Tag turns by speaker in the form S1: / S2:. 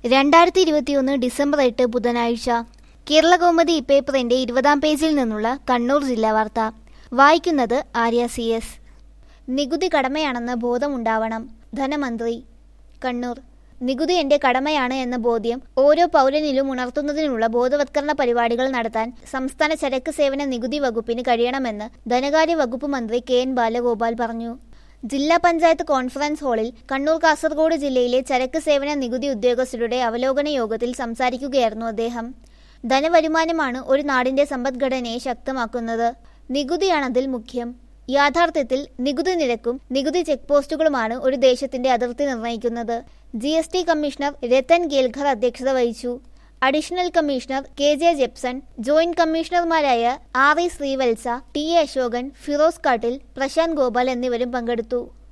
S1: രണ്ടായിരത്തി ഇരുപത്തിയൊന്ന് ഡിസംബർ എട്ട് ബുധനാഴ്ച കേരളകൗമുദി പേപ്പറിന്റെ ഇരുപതാം പേജിൽ നിന്നുള്ള കണ്ണൂർ ജില്ലാ വാർത്ത വായിക്കുന്നത് ആര്യ സി എസ് നികുതി കടമയാണെന്ന് ബോധമുണ്ടാവണം ധനമന്ത്രി കണ്ണൂർ നികുതി എന്റെ കടമയാണ് എന്ന ബോധ്യം ഓരോ പൗരനിലും ഉണർത്തുന്നതിനുള്ള ബോധവത്കരണ പരിപാടികൾ നടത്താൻ സംസ്ഥാന ചരക്ക് സേവന നികുതി വകുപ്പിന് കഴിയണമെന്ന് ധനകാര്യ വകുപ്പ് മന്ത്രി കെ എൻ ബാലഗോപാൽ പറഞ്ഞു ജില്ലാ പഞ്ചായത്ത് കോൺഫറൻസ് ഹാളിൽ കണ്ണൂർ കാസർഗോഡ് ജില്ലയിലെ ചരക്ക് സേവന നികുതി ഉദ്യോഗസ്ഥരുടെ അവലോകന യോഗത്തിൽ സംസാരിക്കുകയായിരുന്നു അദ്ദേഹം ധനവരുമാനമാണ് ഒരു നാടിന്റെ സമ്പദ്ഘടനയെ ശക്തമാക്കുന്നത് നികുതിയാണതിൽ മുഖ്യം യാഥാർത്ഥ്യത്തിൽ നികുതി നിരക്കും നികുതി ചെക്ക് പോസ്റ്റുകളുമാണ് ഒരു ദേശത്തിന്റെ അതിർത്തി നിർണ്ണയിക്കുന്നത് G S T commissioner Rattan Gelkhar അധ്യക്ഷത വഹിച്ചു additional commissioner K J Jepson joint കമ്മീഷണർമാരായ R E Sreevalsa T A Ashokan Firoz Kattil Prashanth Gopal എന്നിവരും പങ്കെടുത്തു